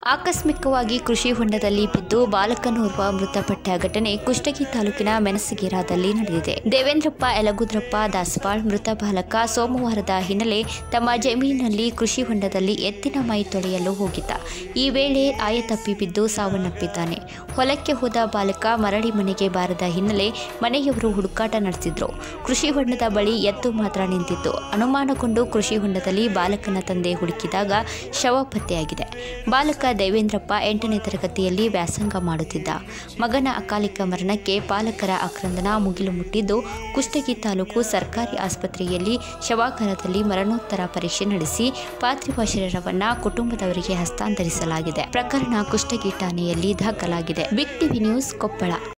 ಆಕಸ್ಮಿಕವಾಗಿ ಕೃಷಿ ಹೊಂಡದಲ್ಲಿ ಬಿದ್ದು ಬಾಲಕನೋರ್ವ ಮೃತಪಟ್ಟ ಘಟನೆ ಕುಷ್ಟಗಿ ತಾಲೂಕಿನ ಮೆಣಸಗೇರಾದಲ್ಲಿ ನಡೆದಿದೆ ದೇವೇಂದ್ರಪ್ಪ ಯಲಗುದ್ರಪ್ಪ ದಾಸಪಾಳ್ ಮೃತ ಬಾಲಕ ಸೋಮವಾರದ ಹಿನ್ನೆಲೆ ತಮ್ಮ ಜಮೀನಿನಲ್ಲಿ ಕೃಷಿ ಹೊಂಡದಲ್ಲಿ ಎತ್ತಿನ ಮೈ ತೊಳೆಯಲು ಹೋಗಿದ್ದ ಈ ವೇಳೆ ಆಯತಪ್ಪಿ ಬಿದ್ದು ಸಾವನ್ನಪ್ಪಿದ್ದಾನೆ ಹೊಲಕ್ಕೆ ಹೋದ ಬಾಲಕ ಮರಳಿ ಮನೆಗೆ ಬಾರದ ಹಿನ್ನೆಲೆ ಮನೆಯವರು ಹುಡುಕಾಟ ನಡೆಸಿದ್ರು ಕೃಷಿ ಹೊಂಡದ ಬಳಿ ಎತ್ತು ಮಾತ್ರ ನಿಂತಿತ್ತು ಅನುಮಾನಗೊಂಡು ಕೃಷಿ ಹೊಂಡದಲ್ಲಿ ಬಾಲಕನ ತಂದೆ ಹುಡುಕಿದಾಗ ಶವ ಪತ್ತೆಯಾಗಿದೆ ಬಾಲಕ ದೇವೇಂದ್ರಪ್ಪ ಎಂಟನೇ ತರಗತಿಯಲ್ಲಿ ವ್ಯಾಸಂಗ ಮಾಡುತ್ತಿದ್ದ ಮಗನ ಅಕಾಲಿಕ ಮರಣಕ್ಕೆ ಪಾಲಕರ ಆಕ್ರಂದನ ಮುಗಿಲು ಮುಟ್ಟಿದ್ದು ಕುಷ್ಟಗಿ ತಾಲೂಕು ಸರ್ಕಾರಿ ಆಸ್ಪತ್ರೆಯಲ್ಲಿ ಶವಾಗಾರದಲ್ಲಿ ಮರಣೋತ್ತರ ಪರೀಕ್ಷೆ ನಡೆಸಿ ಪಾರ್ಥಿವ ಶರೀರವನ್ನ ಕುಟುಂಬದವರಿಗೆ ಹಸ್ತಾಂತರಿಸಲಾಗಿದೆ ಪ್ರಕರಣ ಕುಷ್ಟಗಿ ಠಾಣೆಯಲ್ಲಿ ದಾಖಲಾಗಿದೆ ಬಿಗ್ ಟಿವಿ ನ್ಯೂಸ್ ಕೊಪ್ಪಳ